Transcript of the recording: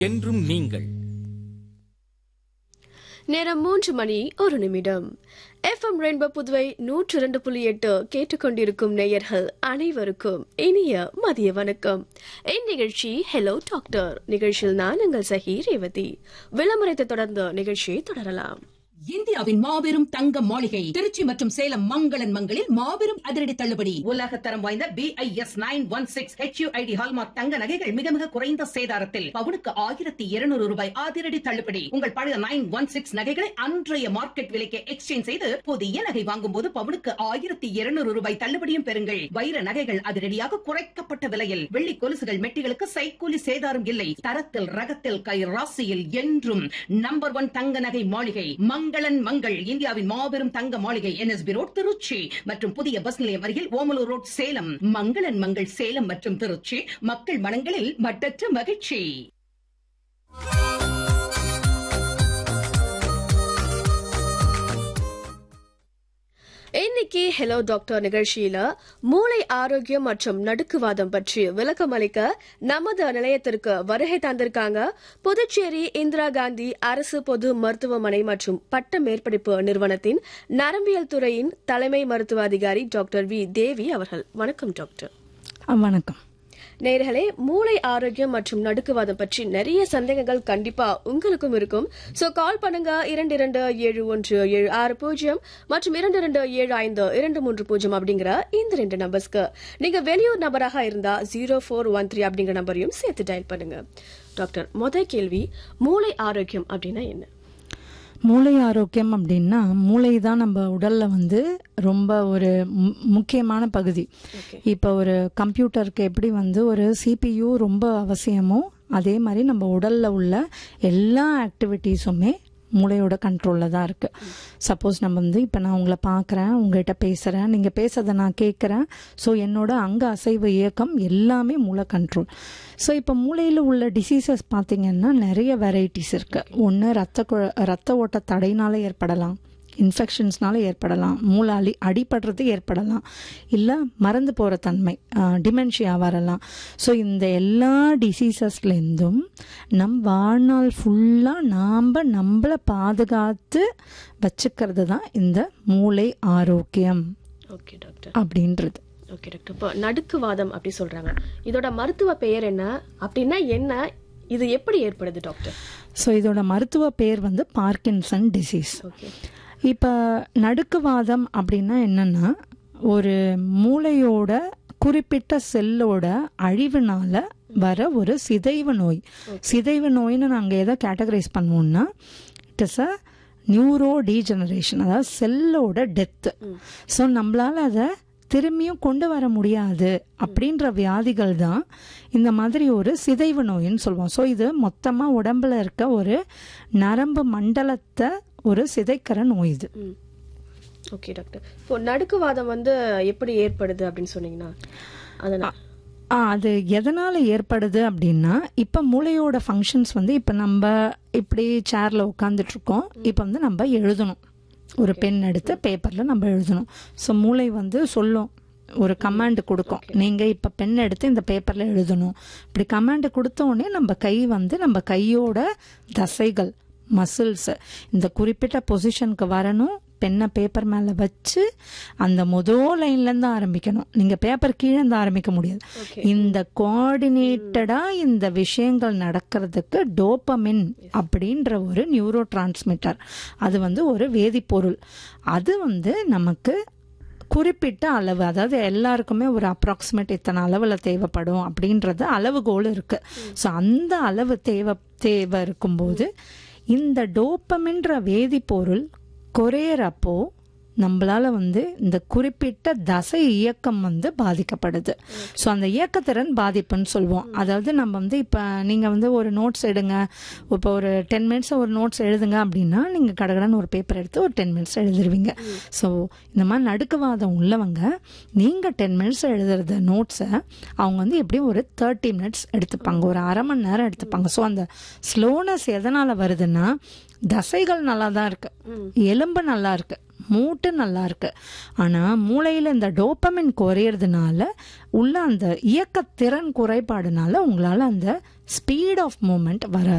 என்றும் நீங்கள் நேரம் மூன்று மணி ஒரு நிமிடம் எஃப்எம் ரெயின்போ புதுவை நூற்று இரண்டு புள்ளி எட்டு கேட்டுக்கொண்டிருக்கும் நேயர்கள் அனைவருக்கும் இனிய மதிய வணக்கம் இந்நிகழ்ச்சி ஹலோ டாக்டர் நிகழ்ச்சியில் நான் உங்கள் சஹி ரேவதி விளம்பரத்தை தொடர்ந்து நிகழ்ச்சியை தொடரலாம் இந்தியாவின் மாபெரும் தங்க மாளிகை திருச்சி மற்றும் சேலம் மங்களன் மங்களில் மாபெரும் அதிரடி தள்ளுபடி உலக தரம் வாய்ந்த B I S nine one six H U I D hallmark தங்க நகைகள் மிக மிக குறைந்த சேதாரத்தில் பவுனுக்கு ஆயிரத்தி இருநூறு ரூபாய் அதிரடி தள்ளுபடி உங்கள் பழைய நைன் ஒன் சிக்ஸ் நகைகளை அன்றைய மார்க்கெட் விலைக்கு எக்ஸ்சேஞ்ச் செய்து புதிய நகை வாங்கும் போது பவுனுக்கு ஆயிரத்தி இருநூறு ரூபாய் தள்ளுபடியும் பெறுங்கள் வைர நகைகள் அதிரடியாக குறைக்கப்பட்ட விலையில் வெள்ளி கொலுசுகள் மெட்டிகளுக்கு சைக்கூலி சேதாரம் இல்லை தரத்தில் ரகத்தில் கை ராசியில் என்றும் நம்பர் ஒன் தங்க நகை மாளிகை மங்களன் மங்கள் இந்தியாவின் மாபெரும் தங்க மாளிகை என்எஸ்பி ரோட் திருச்சி மற்றும் புதிய பஸ் நிலையம் அருகில் ஓமலூர் ரோட் சேலம் மங்களன் மங்கள் சேலம் மற்றும் திருச்சி மக்கள் மனங்களில் மட்டற்ற மகிழ்ச்சி இன்னைக்கு ஹலோ டாக்டர் நிகழ்ச்சியில மூளை ஆரோக்கியம் மற்றும் நடுக்குவாதம் பற்றி விளக்கம் அளிக்க நமது நிலையத்திற்கு வருகை தந்திருக்காங்க புதுச்சேரி இந்திரா காந்தி அரசு பொது மருத்துவமனை மற்றும் பட்ட மேற்படிப்பு நிறுவனத்தின் நரம்பியல் துறையின் தலைமை மருத்துவ அதிகாரி டாக்டர் வி தேவி அவர்கள் வணக்கம் டாக்டர் ஆ, வணக்கம் நேர்களே மூளை ஆரோக்கியம் மற்றும் நடுக்குவாதம் பற்றி நிறைய சந்தேகங்கள் கண்டிப்பா உங்களுக்கும் இருக்கும் சோ கால் பண்ணுங்க இரண்டு இரண்டு ஏழு ஒன்று ஏழு ஆறு பூஜ்ஜியம் மற்றும் இரண்டு இரண்டு ஏழு ஐந்து இரண்டு மூன்று பூஜ்ஜியம் அப்படிங்கிற இந்த ரெண்டு நம்பர்ஸ்க்கு நீங்க வெளியூர் நபராக இருந்தா ஜீரோ ஃபோர் ஒன் த்ரீ அப்படிங்கிற நம்பரையும் சேர்த்து டயல் பண்ணுங்க டாக்டர் முத கேள்வி மூளை ஆரோக்கியம் அப்படின்னா என்ன மூளை ஆரோக்கியம் அப்படின்னா மூளை தான் நம்ம உடல்ல வந்து ரொம்ப ஒரு மு- முக்கியமான பகுதி இப்போ ஒரு கம்ப்யூட்டருக்கு எப்படி வந்து ஒரு சிபியு ரொம்ப அவசியமோ அதே மாதிரி நம்ம உடல்ல உள்ள எல்லா ஆக்டிவிட்டீஸுமே மூளையோட கண்ட்ரோலில் தான் இருக்குது சப்போஸ் நம்ம வந்து இப்போ நான் உங்களை பார்க்குறேன் உங்கள்கிட்ட பேசுகிறேன் நீங்கள் பேசுறதை நான் கேட்குறேன் ஸோ என்னோட அங்க அசைவு இயக்கம் எல்லாமே மூளை கண்ட்ரோல் ஸோ இப்போ மூளையில் உள்ள டிசீசஸ் பார்த்தீங்கன்னா நிறைய வெரைட்டிஸ் இருக்குது ஒன்று ரத்த குழ- ரத்த ஓட்ட தடையினால ஏற்படலாம் இன்ஃபெக்ஷன்ஸ்னால ஏற்படலாம் மூளை அடி அடிபடுறது ஏற்படலாம் இல்லை மறந்து போகிற தன்மை டிமென்ஷியா வரலாம் ஸோ இந்த எல்லா டிசீசஸ்லேருந்தும் நம் வாழ்நாள் ஃபுல்லாக நாம் நம்மளை பாதுகாத்து வச்சுக்கிறது தான் இந்த மூளை ஆரோக்கியம் ஓகே டாக்டர் அப்படின்றது ஓகே டாக்டர் இப்போ நடுக்குவாதம் அப்படி சொல்றாங்க இதோட மருத்துவ பெயர் என்ன அப்படின்னா என்ன இது எப்படி ஏற்படுது டாக்டர் ஸோ இதோட மருத்துவ பேர் வந்து பார்க்கின்சன் டிசீஸ் ஓகே இப்போ நடுக்குவாதம் அப்படின்னா என்னன்னா ஒரு மூளையோட குறிப்பிட்ட செல்லோட அழிவுனால வர ஒரு சிதைவு நோய் சிதைவு நோய்னு நாங்கள் எதை கேட்டகரைஸ் பண்ணுவோம்னா it is a neuro degeneration அதாவது செல்லோட டெத்து ஸோ நம்மளால அதை திரும்பியும் கொண்டு வர முடியாது அப்படின்ற வியாதிகள் தான் இந்த மாதிரி ஒரு சிதைவு நோயின்னு சொல்லுவோம் ஸோ இது மொத்தமாக உடம்புல இருக்க ஒரு நரம்பு மண்டலத்தை ஒரு சிதைக்கிற நோய் இது ஓகே டாக்டர் இப்போ நடுக்குவாதம் வந்து எப்படி ஏற்படுது அப்படின்னு சொன்னீங்கன்னா அதனால ஆ அது எதனால் ஏற்படுது அப்படின்னா இப்போ மூளையோட ஃபங்க்ஷன்ஸ் வந்து இப்போ நம்ம இப்படி சேரில் உட்காந்துட்டு இருக்கோம் இப்போ வந்து நம்ம எழுதணும் ஒரு பென் எடுத்து பேப்பரில் நம்ம எழுதணும் ஸோ மூளை வந்து சொல்லும் ஒரு கமாண்ட் கொடுக்கும் நீங்கள் இப்போ பென் எடுத்து இந்த பேப்பரில் எழுதணும் இப்படி கமாண்ட் கொடுத்த உடனே நம்ம கை வந்து நம்ம கையோட தசைகள் மசில்ஸ் இந்த குறிப்பிட்ட பொசிஷனுக்கு வரணும் பெண்ணை பேப்பர் மேலே வச்சு அந்த முதல் லைன்லேருந்து ஆரம்பிக்கணும் நீங்கள் பேப்பர் கீழே இருந்து ஆரம்பிக்க முடியாது இந்த கோஆர்டினேட்டடாக இந்த விஷயங்கள் நடக்கிறதுக்கு டோப்பமின் அப்படின்ற ஒரு நியூரோ டிரான்ஸ்மிட்டர் அது வந்து ஒரு வேதிப்பொருள் அது வந்து நமக்கு குறிப்பிட்ட அளவு அதாவது எல்லாருக்குமே ஒரு அப்ராக்சிமேட் இத்தனை அளவில் தேவைப்படும் அப்படின்றது அளவுகோல் இருக்கு ஸோ அந்த அளவு தேவை தேவை இருக்கும்போது இந்த டோப்பமின்ற வேதிப்பொருள் குறையறப்போ நம்மளால வந்து இந்த குறிப்பிட்ட தசை இயக்கம் வந்து பாதிக்கப்படுது ஸோ அந்த இயக்கத்திறன் பாதிப்புன்னு சொல்லுவோம் அதாவது நம்ம வந்து இப்போ நீங்கள் வந்து ஒரு நோட்ஸ் எடுங்க இப்போ ஒரு டென் மினிட்ஸ் ஒரு நோட்ஸ் எழுதுங்க அப்படின்னா நீங்கள் கடகடன்னு ஒரு பேப்பர் எடுத்து ஒரு டென் மினிட்ஸ் எழுதிருவீங்க ஸோ இந்த மாதிரி நடுக்குவாதம் உள்ளவங்க நீங்கள் டென் மினிட்ஸ் எழுதுறத நோட்ஸை அவங்க வந்து எப்படியும் ஒரு தேர்ட்டி மினிட்ஸ் எடுத்துப்பாங்க ஒரு அரை மணி நேரம் எடுத்துப்பாங்க ஸோ அந்த ஸ்லோனஸ் எதனால் வருதுன்னா தசைகள் நல்லா தான் இருக்கு எலும்பு நல்லா இருக்கு மூட்டு நல்லா இருக்கு ஆனா மூளையில இந்த டோப்பமின் குறையறதுனால உள்ள அந்த இயக்கத்திறன் குறைபாடுனால உங்களால அந்த ஸ்பீட் ஆஃப் மூமெண்ட் வராது